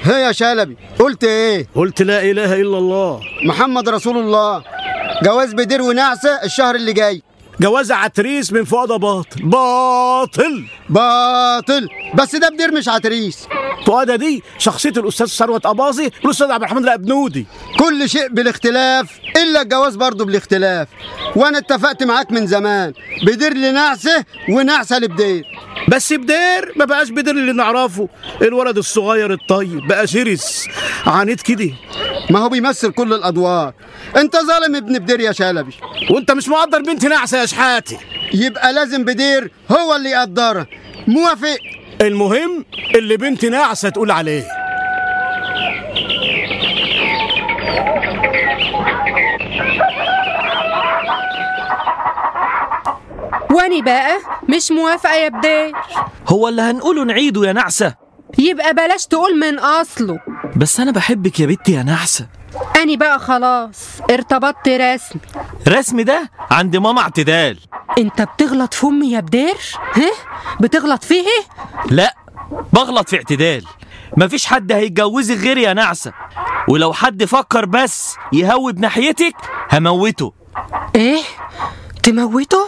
هي يا شلبي قلت ايه قلت لا اله الا الله محمد رسول الله جواز بدير ونعسة الشهر اللي جاي جواز عتريس من فؤاد باطل باطل باطل بس ده بدير مش عتريس فؤاد دي شخصيه الاستاذ ثروت اباظي والاستاذ عبد الرحمن الابنودي كل شيء بالاختلاف الا الجواز برضه بالاختلاف وانا اتفقت معاك من زمان بدير لنعسة ونعسة لبدير بس بدير ما بقاش بدير اللي نعرفه الولد الصغير الطيب بقى شرس عنيد كده ما هو بيمثل كل الادوار انت ظالم ابن بدير يا شلبي وانت مش مقدر بنت نعسه يا شحاتي يبقى لازم بدير هو اللي يقدرها موافق المهم اللي بنت نعسه تقول عليه واني بقى مش موافقة يا بدير هو اللي هنقوله نعيده يا نعسة يبقى بلاش تقول من أصله بس أنا بحبك يا بنتي يا نعسة أني بقى خلاص ارتبطت رسمي رسمي ده عند ماما اعتدال انت بتغلط في امي يا بدير ها بتغلط فيه لا بغلط في اعتدال مفيش حد هيتجوزك غيري يا نعسة ولو حد فكر بس يهوب ناحيتك هموته ايه تموته